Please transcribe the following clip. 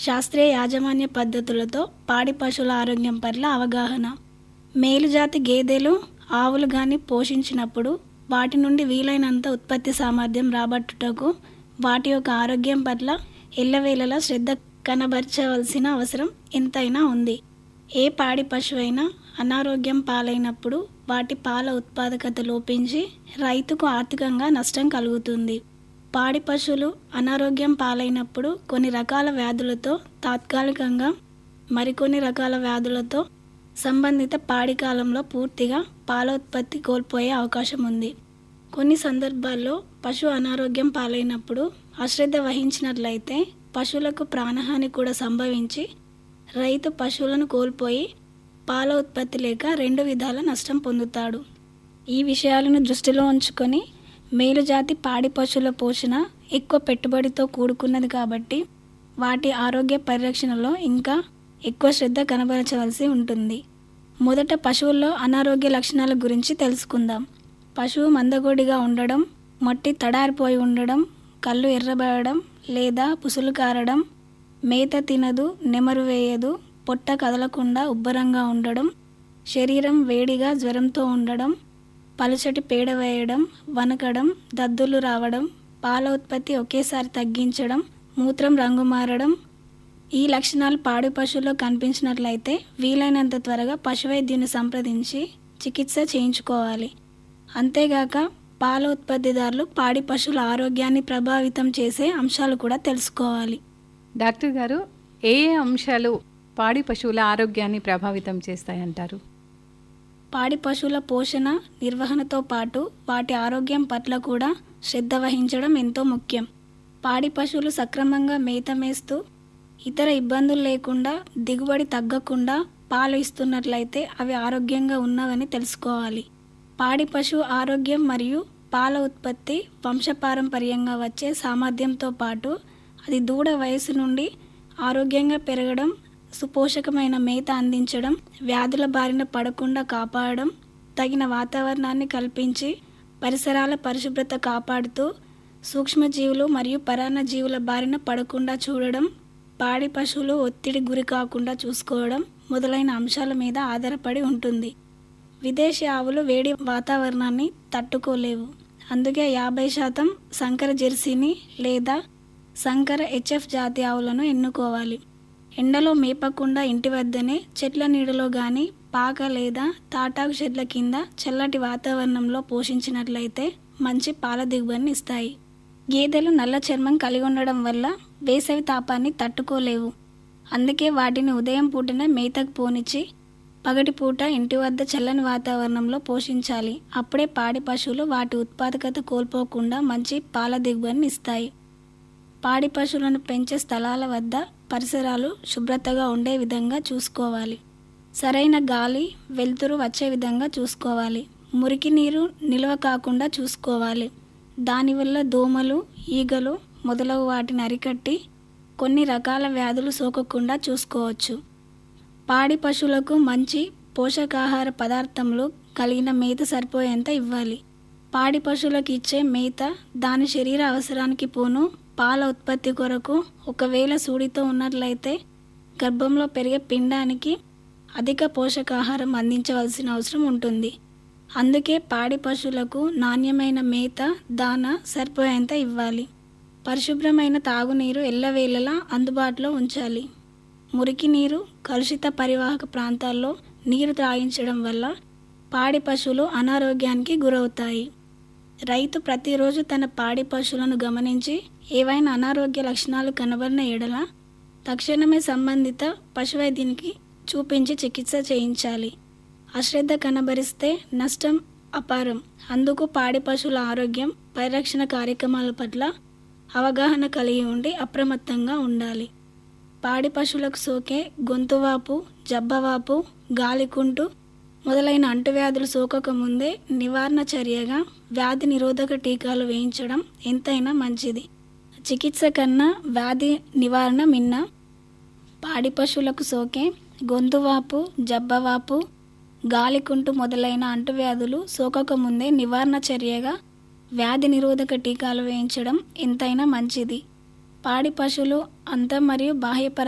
శాస్త్రీయ యాజమాన్య పద్ధతులతో పాడి పశువుల ఆరోగ్యం పట్ల అవగాహన మేలుజాతి గేదెలు ఆవులు గాని పోషించినప్పుడు వాటి నుండి వీలైనంత ఉత్పత్తి సామర్థ్యం రాబట్టుటకు వాటి యొక్క ఆరోగ్యం పట్ల ఎల్లవేళలా శ్రద్ధ కనబరచవలసిన అవసరం ఎంతైనా ఉంది ఏ పాడి పశువైనా అనారోగ్యం పాలైనప్పుడు వాటి పాల ఉత్పాదకత లోపించి రైతుకు ఆర్థికంగా నష్టం కలుగుతుంది పాడి పశువులు అనారోగ్యం పాలైనప్పుడు కొన్ని రకాల వ్యాధులతో తాత్కాలికంగా మరికొన్ని రకాల వ్యాధులతో సంబంధిత పాడి కాలంలో పూర్తిగా పాల ఉత్పత్తి కోల్పోయే అవకాశం ఉంది కొన్ని సందర్భాల్లో పశువు అనారోగ్యం పాలైనప్పుడు అశ్రద్ధ వహించినట్లయితే పశువులకు ప్రాణహాని కూడా సంభవించి రైతు పశువులను కోల్పోయి పాల ఉత్పత్తి లేక రెండు విధాల నష్టం పొందుతాడు ఈ విషయాలను దృష్టిలో ఉంచుకొని మేలుజాతి పాడి పశువుల పోషణ ఎక్కువ పెట్టుబడితో కూడుకున్నది కాబట్టి వాటి ఆరోగ్య పరిరక్షణలో ఇంకా ఎక్కువ శ్రద్ధ కనబరచవలసి ఉంటుంది మొదట పశువుల్లో అనారోగ్య లక్షణాల గురించి తెలుసుకుందాం పశువు మందగోడిగా ఉండడం మట్టి తడారిపోయి ఉండడం కళ్ళు ఎర్రబడడం లేదా పుసులు కారడం మేత తినదు నెమరు వేయదు పొట్ట కదలకుండా ఉబ్బరంగా ఉండడం శరీరం వేడిగా జ్వరంతో ఉండడం పలుచటి పేడ వేయడం వనకడం దద్దులు రావడం పాల ఉత్పత్తి ఒకేసారి తగ్గించడం మూత్రం రంగు మారడం ఈ లక్షణాలు పాడి పశువుల్లో కనిపించినట్లయితే వీలైనంత త్వరగా పశువైద్యుని సంప్రదించి చికిత్స చేయించుకోవాలి అంతేగాక పాల ఉత్పత్తిదారులు పాడి పశువుల ఆరోగ్యాన్ని ప్రభావితం చేసే అంశాలు కూడా తెలుసుకోవాలి డాక్టర్ గారు ఏ ఏ అంశాలు పాడి పశువుల ఆరోగ్యాన్ని ప్రభావితం చేస్తాయంటారు పాడి పశువుల పోషణ నిర్వహణతో పాటు వాటి ఆరోగ్యం పట్ల కూడా శ్రద్ధ వహించడం ఎంతో ముఖ్యం పాడి పశువులు సక్రమంగా మేత మేస్తూ ఇతర ఇబ్బందులు లేకుండా దిగుబడి తగ్గకుండా పాలు ఇస్తున్నట్లయితే అవి ఆరోగ్యంగా ఉన్నవని తెలుసుకోవాలి పాడి పశువు ఆరోగ్యం మరియు పాల ఉత్పత్తి వంశపారంపర్యంగా వచ్చే సామర్థ్యంతో పాటు అది దూడ వయసు నుండి ఆరోగ్యంగా పెరగడం సుపోషకమైన మేత అందించడం వ్యాధుల బారిన పడకుండా కాపాడడం తగిన వాతావరణాన్ని కల్పించి పరిసరాల పరిశుభ్రత కాపాడుతూ సూక్ష్మజీవులు మరియు పరాన్న జీవుల బారిన పడకుండా చూడడం పాడి పశువులు ఒత్తిడి గురి కాకుండా చూసుకోవడం మొదలైన అంశాల మీద ఆధారపడి ఉంటుంది విదేశీ ఆవులు వేడి వాతావరణాన్ని తట్టుకోలేవు అందుకే యాభై శాతం సంకర జెర్సీని లేదా సంకర హెచ్ఎఫ్ జాతి ఆవులను ఎన్నుకోవాలి ఎండలో మేపకుండా ఇంటి వద్దనే చెట్ల నీడలో గాని పాక లేదా తాటాకు చెట్ల కింద చల్లటి వాతావరణంలో పోషించినట్లయితే మంచి పాల దిగుబడిని ఇస్తాయి గేదెలు నల్ల చర్మం కలిగి ఉండడం వల్ల వేసవి తాపాన్ని తట్టుకోలేవు అందుకే వాటిని ఉదయం పూటనే మేతకు పోనిచ్చి పగటిపూట ఇంటి వద్ద చల్లని వాతావరణంలో పోషించాలి అప్పుడే పాడి పశువులు వాటి ఉత్పాదకత కోల్పోకుండా మంచి పాల దిగుబడిని ఇస్తాయి పాడి పశువులను పెంచే స్థలాల వద్ద పరిసరాలు శుభ్రతగా ఉండే విధంగా చూసుకోవాలి సరైన గాలి వెలుతురు వచ్చే విధంగా చూసుకోవాలి మురికి నీరు నిల్వ కాకుండా చూసుకోవాలి దానివల్ల దోమలు ఈగలు మొదలగు వాటిని అరికట్టి కొన్ని రకాల వ్యాధులు సోకకుండా చూసుకోవచ్చు పాడి పశువులకు మంచి పోషకాహార పదార్థములు కలిగిన మేత సరిపోయేంత ఇవ్వాలి పాడి పశువులకు ఇచ్చే మేత దాని శరీర అవసరానికి పోను పాల ఉత్పత్తి కొరకు ఒకవేళ సూడితో ఉన్నట్లయితే గర్భంలో పెరిగే పిండానికి అధిక పోషకాహారం అందించవలసిన అవసరం ఉంటుంది అందుకే పాడి పశువులకు నాణ్యమైన మేత దాన సరిపోయేంత ఇవ్వాలి పరిశుభ్రమైన తాగునీరు ఎల్లవేళలా అందుబాటులో ఉంచాలి మురికి నీరు కలుషిత పరివాహక ప్రాంతాల్లో నీరు త్రాగించడం వల్ల పాడి పశువులు అనారోగ్యానికి గురవుతాయి రైతు ప్రతిరోజు తన పాడి పశువులను గమనించి ఏవైనా అనారోగ్య లక్షణాలు కనబడిన ఎడల తక్షణమే సంబంధిత పశువైద్యునికి చూపించి చికిత్స చేయించాలి అశ్రద్ధ కనబరిస్తే నష్టం అపారం అందుకు పాడి పశువుల ఆరోగ్యం పరిరక్షణ కార్యక్రమాల పట్ల అవగాహన కలిగి ఉండి అప్రమత్తంగా ఉండాలి పాడి పశువులకు సోకే గొంతువాపు జబ్బవాపు గాలికుంటు మొదలైన అంటువ్యాధులు సోకక ముందే నివారణ చర్యగా వ్యాధి నిరోధక టీకాలు వేయించడం ఎంతైనా మంచిది చికిత్స కన్నా వ్యాధి నివారణ మిన్న పాడి పశువులకు సోకే గొంతువాపు జబ్బవాపు గాలికుంటు మొదలైన అంటువ్యాధులు సోకక ముందే నివారణ చర్యగా వ్యాధి నిరోధక టీకాలు వేయించడం ఎంతైనా మంచిది పాడి పశువులు అంత మరియు బాహ్యపర